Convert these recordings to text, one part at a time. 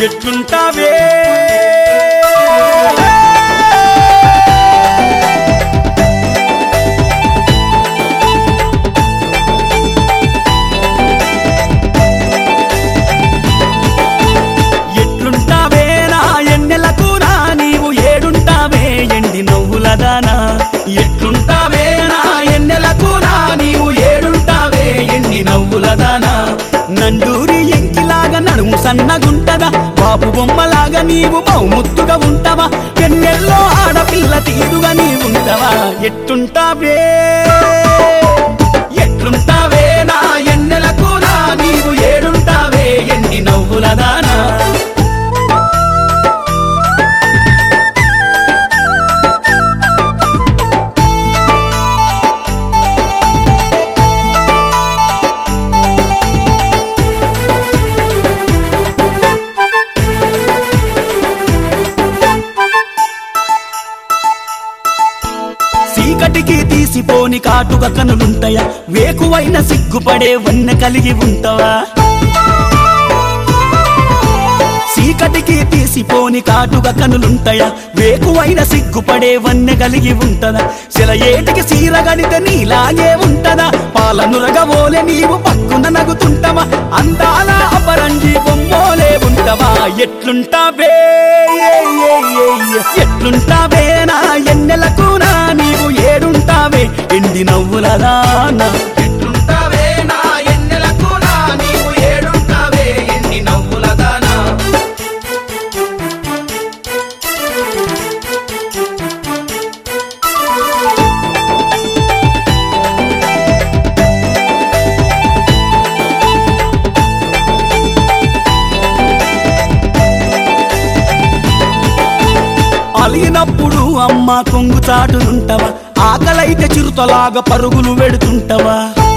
ఎట్లుంటావే ఎట్లుంటావే నా ఎన్నెలకు నా నీవు ఏడుంటావే ఎండి నవ్వుల దానా ఎట్లుంటావే నా ఎన్నెలకు నా నీవు ఏడుంటావే ఎండి నవ్వుల దానా నండూరి ఎంకిలాగా నడుము సన్నగుంటదా బాబు బొమ్మలాగా నీవు బహుముత్తుగా ఉంటావా ఎన్నెల్లో ఆడపిల్ల తీరుగా నీవుంటావా ఎట్లుంటావే ఎట్లుంటావే నా ఎన్నెలకు నా నీవు ఏడుంటావే ఎండి నవ్వుల దానా చీకటికి తీసిపోని కాటుక కనులుంటాయా వేకువైన సిగ్గుపడే వన్నె కలిగి ఉంటావా చీకటికి తీసిపోని కాటుక కనులుంటాయా వేకువైన సిగ్గుపడే వన్నె కలిగి ఉంటదా శిల ఏటికి సీర గడితే నీలాగే ఉంటదా పాలనురగబోలే నీవు పక్కున నగుతుంటవా అందాల అపరంజి బొమ్మోలే ఉంటవా ఎట్లుంటావే ఏ, ఏ, ఏ, ఏ. ఎట్లుంటావే నా ఎన్నెలకు నా నీవు ఏడుంటావే ఎండి నవ్వుల దానా ఎట్లుంటావే నా ఎన్నెలకు నా నీవు ఏడుంటావే ఎన్ని నవ్వుల దానా అలిగినప్పుడు అమ్మ కొంగు చాటునుంటవా ఆకలైతే చిరుతలాగా పరుగులు వెడుతుంటవా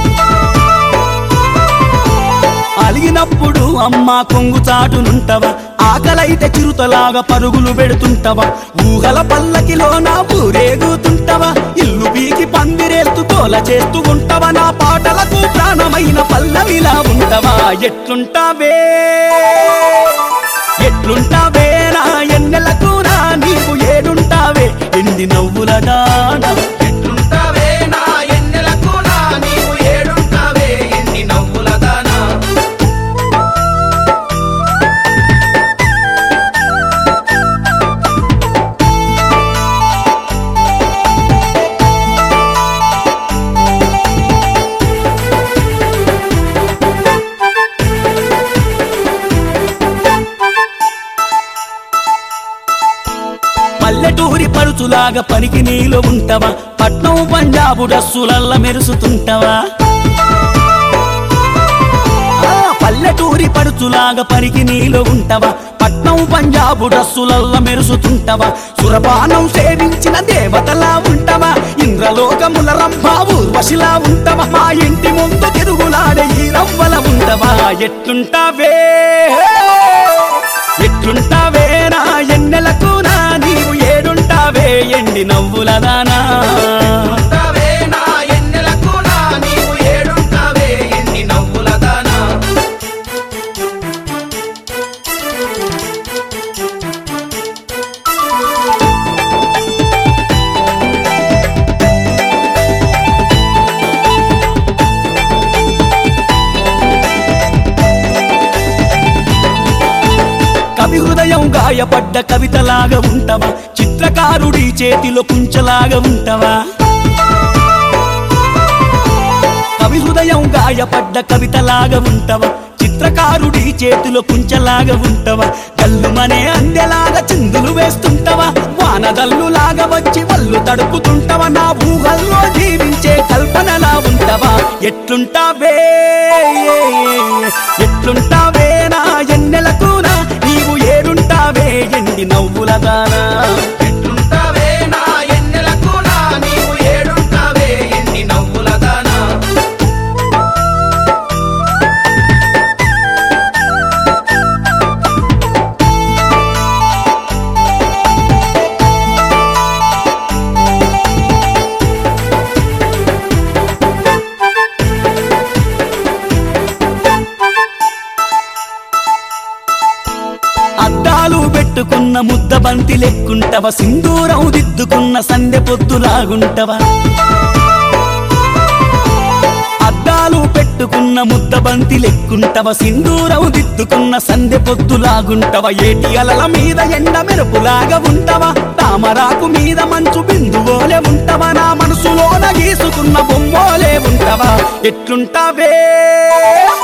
అలిగినప్పుడు అమ్మ కొంగు చాటునుంటవా ఆకలైతే చిరుతలాగా పరుగులు పెడుతుంటవా ఊహల పల్లకిలో నా ఊరేగుతుంటవా ఇల్లు పీకి పందిరేస్తూ తోల చేస్తూ ఉంటవా నా పాటలకు ప్రాణమైన పల్లవిలా ఉంటవా ఎట్లుంటావే ఎట్లుంటావే నా ఎన్నెలకు నా నీవు ఏడుంటావే ఎండి నవ్వుల దానా ఎట్లుంటావే నా ఎన్నెలకు నా నీవు ఏడుంటావే ఎన్ని నవ్వుల దానా పల్లెటూరి పరుచులాగా పనికి నీలో ఉంటవా పట్నం పంజాబు డస్సులల్ల మెరుసుతుంటవా ఆ, పల్లెటూరి పడుచులాగా పరికి నీలో ఉంటవా పట్నం పంజాబు డ్రస్సులల్ల మెరుసుతుంటవా సురపానం సేవించిన దేవతలా ఉంటవా ఇంద్రలోకముల రంభా ఊర్వశిలా ఉంటవా మా ఇంటి ముందు తిరుగులాడే ఈ రవ్వల ఉంటవా ఎట్లుంటావే ఎట్లుంటావే నా ఎన్నెలకు నా నీవు ఏడుంటావే ఎండి నవ్వుల దానా ఎట్లుంటావే నా ఎన్నెలకు నా నీవు ఏడుంటావే ఎన్ని నవ్వుల దానా కవి హృదయం గాయపడ్డ కవితలాగా ఉంటవా చిత్రకారుడి చేతిలో కుంచలాగా ఉంటవా కవి హృదయం గాయపడ్డ కవితలాగా ఉంటవా చిత్రకారుడి చేతిలో కుంచలాగా ఉంటవా కల్లుమనే అందెలాగా చిందులు వేస్తుంటవా వానదల్లులాగా వచ్చి వల్లు తడుపుతుంటవా నా ఊహల్లో జీవించే కల్పనలా ఉంటవా ఎట్లుంటావే ఎట్లుంటావే నా ఎన్నెలకు నా నీవు ఏడుంటావే ఎండి నవ్వుల దానా ఎట్లుంటావే నా ఎన్నెలకు నా నీవు ఏడుంటావే ఎన్ని నవ్వుల దానా పెట్టుకున్న ముద్ద బంతి లెక్కుంటవ సింధూరం దిద్దుకున్న సందె పొద్దులాగుంటవా అద్దాలు పెట్టుకున్న ముద్ద బంతి లెక్కుంటవ సింధూరం దిద్దుకున్న సందె పొద్దులాగుంటవ ఏటి అలల మీద ఎండ మెరుపులాగా ఉంటవా తామరాకు మీద మంచు బిందువోలే ఉంటవా నా మనసులోన గీసుకున్న బొమ్మోలే ఉంటవా ఎట్లుంటావే